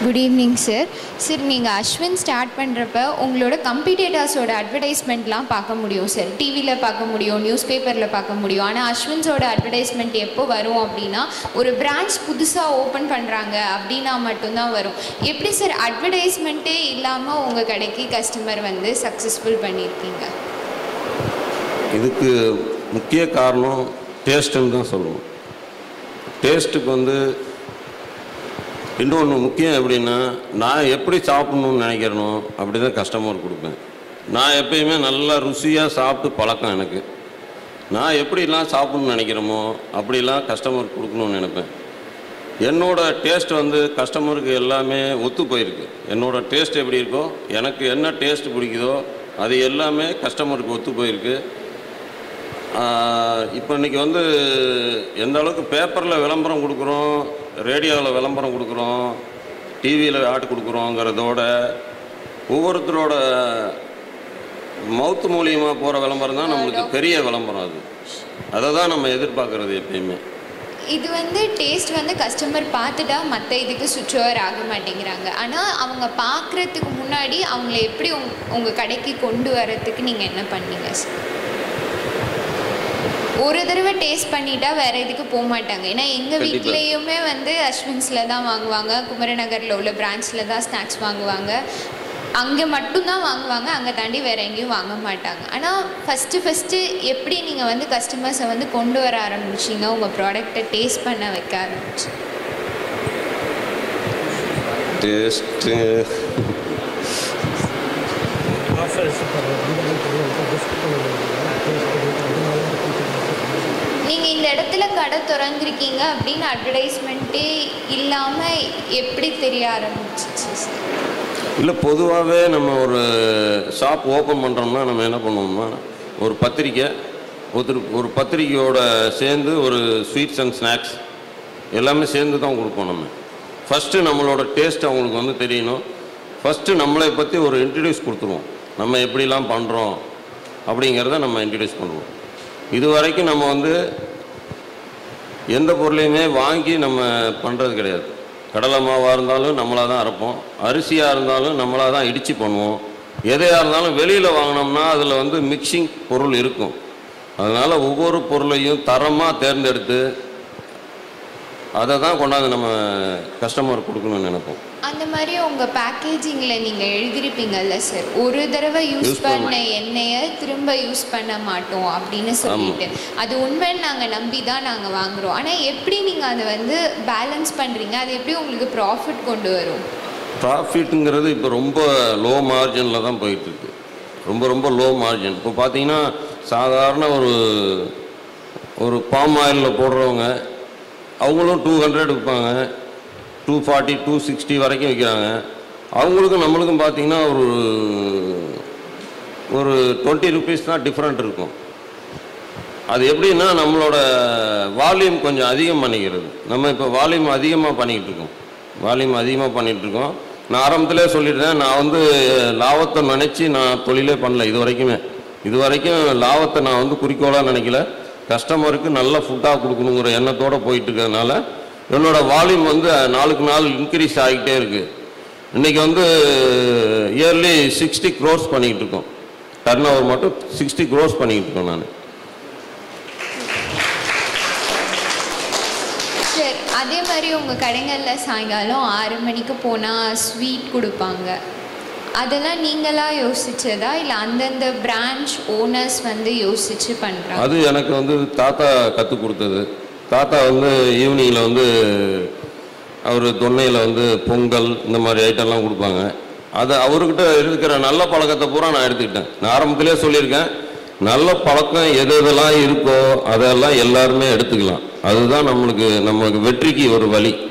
Good evening sir sir நீங்கள் Ashwin start பண்ணுறப்ப உங்களோட கம்பீட்டேட்டர்ஸோட அட்வர்டைஸ்மெண்ட்லாம் பார்க்க முடியும் சார் டிவியில் பார்க்க முடியும் நியூஸ் பேப்பரில் பார்க்க முடியும் ஆனால் அஸ்வின்ஸோட அட்வர்டைஸ்மெண்ட் எப்போ வரும் அப்படின்னா ஒரு பிரான்ச் புதுசாக ஓப்பன் பண்ணுறாங்க அப்படின்னா மட்டும்தான் வரும் எப்படி சார் அட்வர்டைஸ்மெண்ட்டே இல்லாமல் உங்கள் கடைக்கு கஸ்டமர் வந்து சக்ஸஸ்ஃபுல் பண்ணியிருக்கீங்க இதுக்கு முக்கிய காரணம் டேஸ்ட்டுன்னு தான் சொல்லணும் டேஸ்ட்டுக்கு வந்து இன்னொன்று முக்கியம் எப்படின்னா நான் எப்படி சாப்பிட்ணுன்னு நினைக்கிறேனோ அப்படி தான் கஸ்டமர் கொடுப்பேன் நான் எப்பயுமே நல்லா ருசியாக சாப்பிட்டு பழக்கம் எனக்கு நான் எப்படிலாம் சாப்பிட்ணுன்னு நினைக்கிறோமோ அப்படிலாம் கஸ்டமர் கொடுக்கணும்னு நினைப்பேன் என்னோட டேஸ்ட் வந்து கஸ்டமருக்கு எல்லாமே ஒத்து போயிருக்கு என்னோட டேஸ்ட் எப்படி இருக்கோ எனக்கு என்ன டேஸ்ட் பிடிக்குதோ அது எல்லாமே கஸ்டமருக்கு ஒத்து போயிருக்கு இப்போ இன்றைக்கி வந்து எந்த அளவுக்கு பேப்பரில் விளம்பரம் கொடுக்குறோம் ரேடியோவில் விளம்பரம் கொடுக்குறோம் டிவியில் ஆட் கொடுக்குறோங்கிறதோட ஒவ்வொருத்தரோட மவுத் மூலியமாக போகிற விளம்பரம் தான் நம்மளுக்கு பெரிய விளம்பரம் அது அதை தான் நம்ம எதிர்பார்க்குறது எப்பயுமே இது வந்து டேஸ்ட் வந்து கஸ்டமர் பார்த்துட்டா மற்ற இதுக்கு சுவிட்ச் ஓவர் ஆக மாட்டேங்கிறாங்க ஆனால் அவங்க பார்க்குறதுக்கு முன்னாடி அவங்கள எப்படி உங் உங்கள் கடைக்கு கொண்டு வரதுக்கு நீங்கள் என்ன பண்ணீங்க சார் ஒரு தடவை டேஸ்ட் பண்ணிட்டா வேற இதுக்கு போக மாட்டாங்க ஏன்னா எங்கள் கண்டிப்பா. வீட்லேயுமே வந்து அஸ்வின்ஸில் தான் வாங்குவாங்க குமரநகரில் உள்ள பிரான்ச்சில் தான் ஸ்நாக்ஸ் வாங்குவாங்க அங்கே மட்டும்தான் வாங்குவாங்க அங்கே தாண்டி வேற எங்கேயும் வாங்க மாட்டாங்க ஆனால் ஃபஸ்ட்டு ஃபஸ்ட்டு எப்படி நீங்கள் வந்து கஸ்டமர்ஸை வந்து கொண்டு வர ஆரம்பிச்சீங்க உங்கள் ப்ராடக்ட்டை டேஸ்ட் பண்ண வைக்க ஆரம்பிச்சு டேஸ்ட்டு நீங்கள் இந்த இடத்துல கடை திறந்துருக்கீங்க அப்படின்னு அட்வர்டைஸ்மெண்ட்டே இல்லாமல் எப்படி தெரிய ஆரம்பிச்சிச்சு சார் இல்லை பொதுவாகவே நம்ம ஒரு ஷாப் ஓப்பன் பண்ணுறோம்னா நம்ம என்ன பண்ணுவோம்னா ஒரு பத்திரிக்கை ஒருத்தர் ஒரு பத்திரிக்கையோட சேர்ந்து ஒரு ஸ்வீட்ஸ் அண்ட் ஸ்நாக்ஸ் எல்லாமே சேர்ந்து தான் கொடுப்போம் நம்ம ஃபஸ்ட்டு நம்மளோட டேஸ்ட் அவங்களுக்கு வந்து தெரியணும் ஃபஸ்ட்டு நம்மளை பற்றி ஒரு இன்ட்ரடியூஸ் கொடுத்துருவோம் நம்ம எப்படிலாம் பண்ணுறோம் அப்படிங்கிறத நம்ம இன்ட்ரடியூஸ் பண்ணுவோம் இது வரைக்கும் நம்ம வந்து எந்த பொருளையுமே வாங்கி நம்ம பண்ணுறது கிடையாது கடலை மாவாக இருந்தாலும் நம்மளாக தான் அரைப்போம் அரிசியாக இருந்தாலும் நம்மளாக தான் இடித்து பண்ணுவோம் எதையாக இருந்தாலும் வெளியில் வாங்கினோம்னா அதில் வந்து மிக்சிங் பொருள் இருக்கும் அதனால் ஒவ்வொரு பொருளையும் தரமாக தேர்ந்தெடுத்து அதை தான் கொண்டாந்து நம்ம கஸ்டமர் கொடுக்கணும்னு நினைப்போம் அந்த மாதிரி உங்கள் பேக்கேஜிங்கில் நீங்கள் எழுதிருப்பீங்கல்ல சார் ஒரு தடவை யூஸ் Use பண்ண பண்ண எண்ணெயை திரும்ப யூஸ் பண்ண மாட்டோம் அப்படின்னு சொல்லிட்டு அது உண்மைன்னு நாங்கள் நம்பி தான் நாங்கள் வாங்குறோம் ஆனால் எப்படி நீங்கள் அதை வந்து பேலன்ஸ் பண்ணுறீங்க அது எப்படி உங்களுக்கு ப்ராஃபிட் கொண்டு வரும் ப்ராஃபிட்டுங்கிறது இப்போ ரொம்ப லோ மார்ஜினில் தான் போயிட்டுருக்கு ரொம்ப ரொம்ப லோ மார்ஜின் இப்போ பார்த்தீங்கன்னா சாதாரண ஒரு ஒரு பாம் ஆயிலில் போடுறவங்க அவங்களும் டூ ஹண்ட்ரட் விற்பாங்க டூ ஃபார்ட்டி டூ சிக்ஸ்டி வரைக்கும் விற்கிறாங்க அவங்களுக்கும் நம்மளுக்கும் பார்த்தீங்கன்னா ஒரு ஒரு டுவெண்ட்டி ருபீஸ் தான் டிஃப்ரெண்ட் இருக்கும் அது எப்படின்னா நம்மளோட வால்யூம் கொஞ்சம் அதிகம் பண்ணிக்கிறது நம்ம இப்போ வால்யூம் அதிகமாக பண்ணிக்கிட்டு இருக்கோம் வால்யூம் அதிகமாக பண்ணிகிட்டு இருக்கோம் நான் ஆரம்பத்திலே சொல்லிடுறேன் நான் வந்து லாபத்தை நினச்சி நான் தொழிலே பண்ணல இது வரைக்குமே இது வரைக்கும் லாபத்தை நான் வந்து குறிக்கோளாக நினைக்கல கஸ்டமருக்கு நல்ல ஃபுட்டாக கொடுக்கணுங்கிற எண்ணத்தோடு போயிட்டு இருக்கிறதுனால என்னோட வால்யூம் வந்து நாளுக்கு நாள் இன்க்ரீஸ் ஆகிட்டே இருக்குது இன்றைக்கி வந்து இயர்லி சிக்ஸ்டி க்ரோஸ் பண்ணிக்கிட்டு இருக்கோம் டர்ன் ஓவர் மட்டும் சிக்ஸ்டி க்ரோஸ் பண்ணிக்கிட்டு இருக்கோம் நான் சார் அதே மாதிரி உங்கள் கடைகளில் சாயங்காலம் ஆறு மணிக்கு போனால் ஸ்வீட் கொடுப்பாங்க அதெல்லாம் நீங்களா யோசிச்சதா இல்லை அந்தந்த பிரான்ச் ஓனர்ஸ் வந்து யோசிச்சு பண்ணுறாங்க அது எனக்கு வந்து தாத்தா கற்றுக் கொடுத்தது தாத்தா வந்து ஈவினிங்கில் வந்து அவர் தொன்னையில் வந்து பொங்கல் இந்த மாதிரி ஐட்டம்லாம் கொடுப்பாங்க அது அவர்கிட்ட இருக்கிற நல்ல பழக்கத்தை பூரா நான் எடுத்துக்கிட்டேன் நான் ஆரம்பத்திலே சொல்லியிருக்கேன் நல்ல பழக்கம் எது எதெல்லாம் இருக்கோ அதெல்லாம் எல்லாருமே எடுத்துக்கலாம் அதுதான் நம்மளுக்கு நம்மளுக்கு வெற்றிக்கு ஒரு வழி